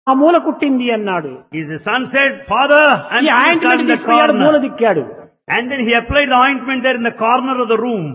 ఆ మూల కుట్టింది అన్నాడు His son said, Father, and ఈ he cut ointment in the తీసుకుపోయాడు మూల corner. దిక్కాడు And then he applied the ointment there in the corner of the room.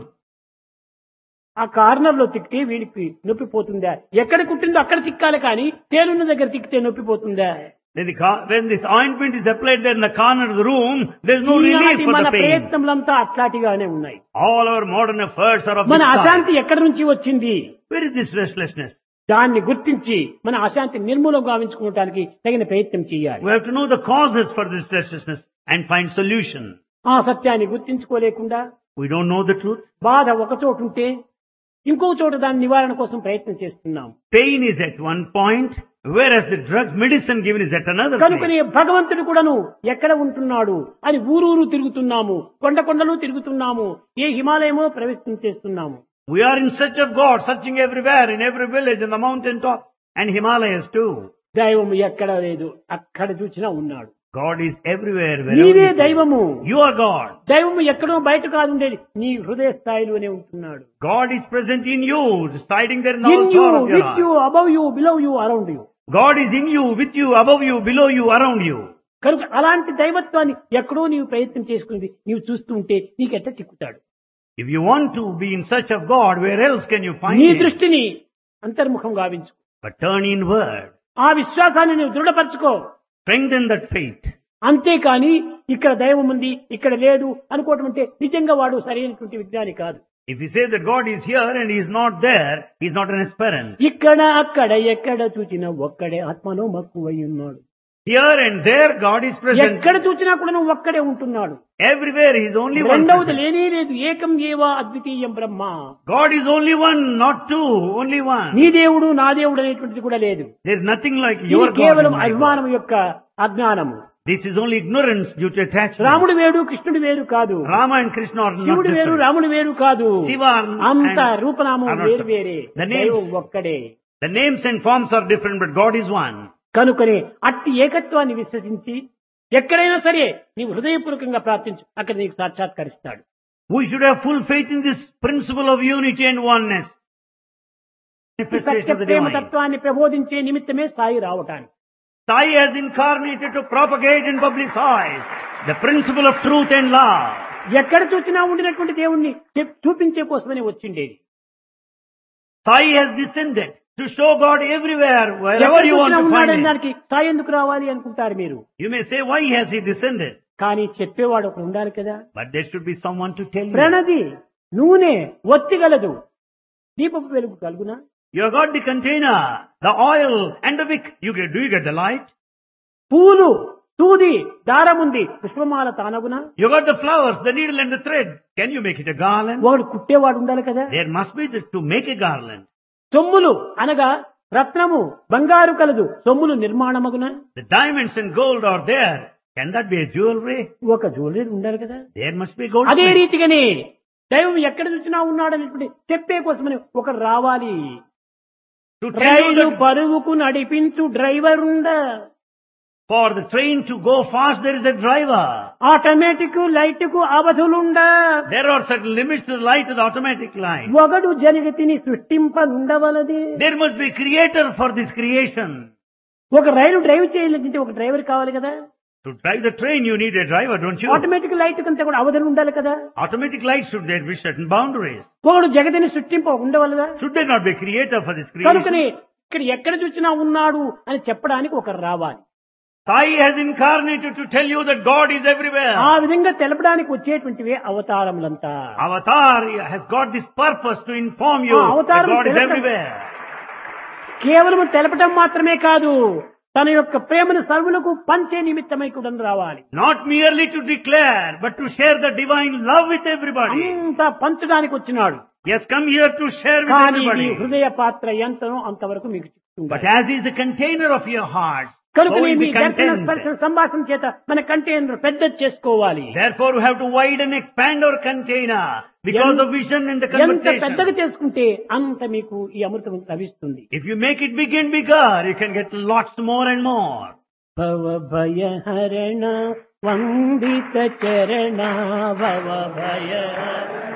ఆ కార్నర్ లో తిక్కితే వీడికి నొప్పి పోతుందా ఎక్కడ కుట్టిందో అక్కడ తిక్కాలి కానీ తేలున్న దగ్గర తిక్కితే నొప్పి పోతుందా Then the, co- when this ointment is applied there in the corner of the room, there is no relief ఈనాటి for మన the pain. ప్రయత్నములంతా అట్లాంటిగానే ఉన్నాయి All our modern efforts are of మన this kind. అశాంతి ఎక్కడి నుంచి వచ్చింది Where is this restlessness? దాన్ని గుర్తించి మన అశాంతి నిర్మూలం గావించుకోవడానికి తగిన ప్రయత్నం చేయాలి We have to know the causes for this restlessness and find solution. ఆ సత్యాన్ని గుర్తించుకోలేకుండా We don't know the truth. బాధ ఒక చోటు ఉంటే ఇంకో చోట దాని నివారణ కోసం ప్రయత్నం చేస్తున్నాం Pain is at one point, whereas the drug medicine given is at another కనుకనే place. భగవంతుడు కూడాను ఎక్కడ ఉంటున్నాడు అని ఊరూరు తిరుగుతున్నాము కొండ కొండలు తిరుగుతున్నాము ఏ హిమాలయమో ప్రవేశం చేస్తున్నాము We are in search of God, searching everywhere, in every village, in the mountain tops, and Himalayas too. దైవం ఎక్కడ లేదు అక్కడ చూసినా ఉన్నాడు God is everywhere, wherever నీవే you, go. దైవము you are God. దైవము ఎక్కడో బయట కాదు ఉండేది నీ హృదయ స్థాయిలోనే ఉంటున్నాడు God is present in you, residing there in the in you altar of your with you heart. Above you below you around you God is in you, with you, above you, below you, around you. కనుక అలాంటి దైవత్వాన్ని ఎక్కడో నీవు ప్రయత్నం చేసుకుని నీవు చూస్తూ ఉంటే నీకెట్ట చిక్కుతాడు If you want to be in search of God, where else can you find నీ Him? దృష్టిని అంతర్ముఖం గావించు But turn inward. ఆ విశ్వాసాన్ని నువ్వు దృఢపరచుకో Strengthen that faith. అంతేకాని ఇక్కడ దైవం ఉంది ఇక్కడ లేదు అనుకోవటం అంటే నిజంగా వాడు సరైనటువంటి విజ్ఞాని కాదు If you say that God is here and He is not there, He is not an aspirant. ఇక్కడ అక్కడ ఎక్కడ చూచినా ఒక్కడే ఆత్మలో మక్కువై ఉన్నాడు Here and there, God is present. ఎక్కడ చూచినా కూడా నువ్వు ఒక్కడే ఉంటున్నాడు Everywhere, He is only one. రెండవది present. లేనే లేదు ఏకం ఏవా అద్వితీయం బ్రహ్మ God is only one, not two, only one. నీ దేవుడు నా దేవుడు అనేటువంటిది కూడా లేదు There is nothing like ఇది your God. కేవలం and my God. అభిమానం యొక్క అజ్ఞానము This is only ignorance due to attachment. రాముడు వేరు కృష్ణుడు వేరు కాదు Rama and Krishna are not శివుడు వేరు different. రాముడు వేరు కాదు Shiva and- అంత and- రూపనామం are not వేరు separate. వేరే The names- దైవం ఒక్కడే The names and forms are different, but God is one. కనుకనే అట్టి ఏకత్వాన్ని విశ్వసించి ఎక్కడైనా సరే నీవు హృదయపూర్వకంగా ప్రార్థించు అక్కడ నీకు సాక్షాత్కరిస్తాడు We should have full faith in this principle of unity and oneness. ఈ Manifestation Satya of the Prema divine. తత్వాన్ని ప్రబోధించే నిమిత్తమే సాయి రావటానికి Sai has incarnated to propagate and publicize the principle of truth and love. ఎక్కడ చూసినా ఉండినటువంటి దేవుణ్ణి చెప్- చూపించే కోసమని వచ్చిండేది Sai has descended to show God everywhere, ఎక్కడ wherever you want చూసినా to ఉన్నాడని find Him. దానికి సాయి ఎందుకు రావాలి అనుకుంటారు మీరు You may say, why has He descended? కానీ చెప్పేవాడు ఒకడు ఉండాలి కదా But there should be someone to tell you. ప్రణది నూనె ఒత్తిగలదు దీపపు వెలుగు కలుగునా You have got the container, the oil and the wick. You get, do you get the light? పూలు సూది దారముంది పుష్పమాల తానగునా You got the flowers, the needle and the thread. Can you make it a garland? వాడు కుట్టేవాడు ఉండాలి కదా There must be the, to make a garland. సొమ్ములు అనగా రత్నము బంగారు కలదు సొమ్ములు నిర్మాణమగున The diamonds and gold are there. Can that be a jewelry? ఒక జ్యువెలరీ ఉండాలి కదా There must be gold. అదే రీతిగానే దైవం ఎక్కడ చూసినా ఉన్నాడనేటువంటి చెప్పే కోసమని ఒకడు రావాలి To tell you rail that పరువుకు నడిపించు డ్రైవర్ ఉండ for the train to go fast, there is a driver. Automatic light కు అవధులుండ There are certain limits to the light of the automatic line. ఒకడు జగతిని సృష్టింపనుండవలది There must be creator for this creation. ఒక రైలు drive చేయాలంటే ఒక driver కావాలి కదా To drive the train, you need a driver, don't you? Automatic light కంటే కూడా అవధులు ఉండాలి కదా Automatic light should there be certain boundaries. ఒకడు జగతిని సృష్టింప ఉండవలదా Should there not be a creator for this creation? కనుకనే ఇక్కడ ఎక్కడ చూసినా ఉన్నాడు అని చెప్పడానికి ఒకరు రావాలి Sai has incarnated to tell you that God is everywhere. ఆ విధంగా తెలపడానికి వచ్చేటువంటివే అవతారములంతా Avatar has got this purpose to inform you Ah, that avatar God is telakam. everywhere. కేవలం తెలపటం మాత్రమే కాదు తన యొక్క ప్రేమను సర్వులకు పంచే నిమిత్తమై కూడా రావాలి Not merely to declare, but to share the divine love with everybody. అంతా పంచడానికి వచ్చినాడు He has come here to share with కానీ ఈ everybody. హృదయ పాత్ర ఎంతనో అంతవరకు మీకు చెప్తుంది But as is the container of your heart, కనుక so మీ is the దర్శన content. స్పర్శన సంభాషణ చేత మన కంటైనర్ పెద్ద చేసుకోవాలి Therefore, we have to widen and expand our container because of vision and the ఎంత పెద్దగా conversation. చేసుకుంటే అంత మీకు ఈ అమృతం లభిస్తుంది If you make it big and bigger, you can get lots more and more. భవ భయ హరణ వందిత చరణ భవ భయ